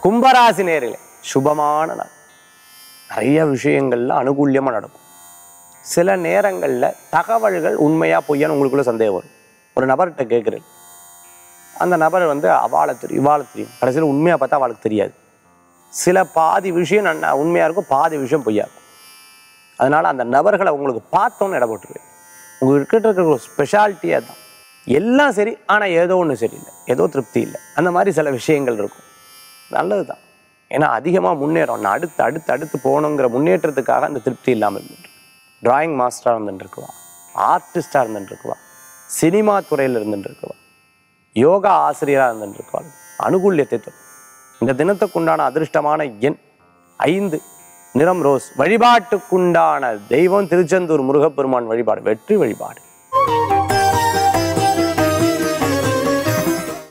கும்பராசி நேரில் சுபமான நாள் நிறைய விஷயங்கள்ல அனுகூல்யமா நடக்கும் சில நேரங்கள்ல தகவல்கள் உண்மையா பொய்யான்னு உங்களுக்குள்ள சந்தேகம் வரும் ஒரு நபர்கிட்ட கேட்குறேன் அந்த நபர் வந்து அவாளை தெரியும் இவாளை தெரியும் கடைசியில் உண்மையாக பார்த்தா அவளுக்கு தெரியாது சில பாதி விஷயம் நன்னா உண்மையாக இருக்கும் பாதி விஷயம் பொய்யா இருக்கும் அதனால அந்த நபர்களை உங்களுக்கு பார்த்தோன்னு இட போட்டுருவேன் உங்ககிட்ட இருக்கிற ஒரு ஸ்பெஷாலிட்டியே தான் எல்லாம் சரி ஆனால் ஏதோ ஒன்று சரியில்லை ஏதோ திருப்தி இல்லை அந்த மாதிரி சில விஷயங்கள் இருக்கும் நல்லது தான் ஏன்னா அதிகமாக முன்னேறும் நான் அடுத்து அடுத்து அடுத்து போகணுங்கிற முன்னேற்றத்துக்காக அந்த திருப்தி இல்லாமல் இருந்துட்டு டிராயிங் மாஸ்டராக இருந்துட்டுருக்குவா ஆர்டிஸ்டாக இருந்துட்டுருக்குவா சினிமா துறையில் இருந்துட்டுருக்குவா யோகா ஆசிரியராக இருந்துட்டுருக்குவா அனுகூல்யத்தை தரும் இந்த தினத்துக்குண்டான அதிர்ஷ்டமான எண் ஐந்து நிறம் ரோஸ் வழிபாட்டுக்குண்டான தெய்வம் திருச்செந்தூர் முருகப்பெருமான் வழிபாடு வெற்றி வழிபாடு